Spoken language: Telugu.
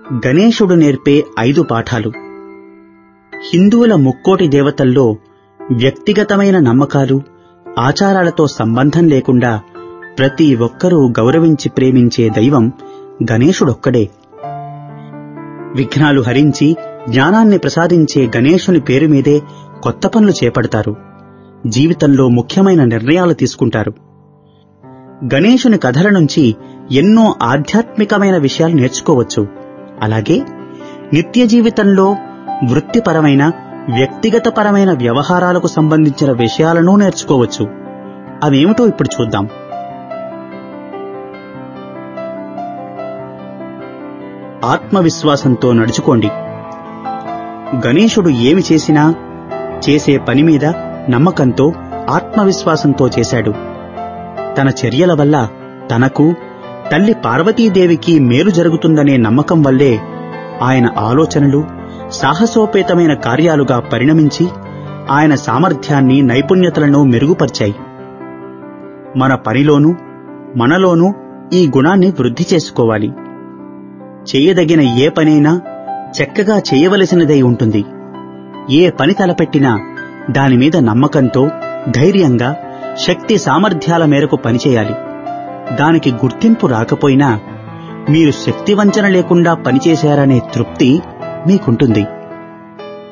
గణేశుడు నేర్పే ఐదు పాఠాలు హిందువుల ముక్కోటి దేవతల్లో వ్యక్తిగతమైన నమ్మకాలు ఆచారాలతో సంబంధం లేకుండా ప్రతి ఒక్కరూ గౌరవించి ప్రేమించే దైవం గణేశుడొక్కడే విఘ్నాలు హరించి జ్ఞానాన్ని ప్రసాదించే గణేశుని పేరు మీదే కొత్త పనులు చేపడతారు జీవితంలో ముఖ్యమైన నిర్ణయాలు తీసుకుంటారు గణేశుని కథల నుంచి ఎన్నో ఆధ్యాత్మికమైన విషయాలు నేర్చుకోవచ్చు అలాగే నిత్య జీవితంలో వృత్తిపరమైన వ్యక్తిగతపరమైన వ్యవహారాలకు సంబంధించిన విషయాలను నేర్చుకోవచ్చు అవేమిటో ఇప్పుడు చూద్దాం ఆత్మవిశ్వాసంతో నడుచుకోండి గణేశుడు ఏమి చేసినా చేసే పని మీద నమ్మకంతో ఆత్మవిశ్వాసంతో చేశాడు తన చర్యల వల్ల తనకు తల్లి పార్వతీదేవికి మేలు జరుగుతుందనే నమ్మకం వల్లే ఆయన ఆలోచనలు సాహసోపేతమైన కార్యాలుగా పరిణమించి ఆయన సామర్థ్యాన్ని నైపుణ్యతలను మెరుగుపర్చాయి మన పనిలోనూ మనలోనూ ఈ గుణాన్ని వృద్ధి చేసుకోవాలి చేయదగిన ఏ పనైనా చక్కగా చేయవలసినదై ఉంటుంది ఏ పని తలపెట్టినా దానిమీద నమ్మకంతో ధైర్యంగా శక్తి సామర్థ్యాల మేరకు పనిచేయాలి దానికి గుర్తింపు రాకపోయినా మీరు శక్తివంచన లేకుండా పనిచేశారనే తృప్తి మీకుంటుంది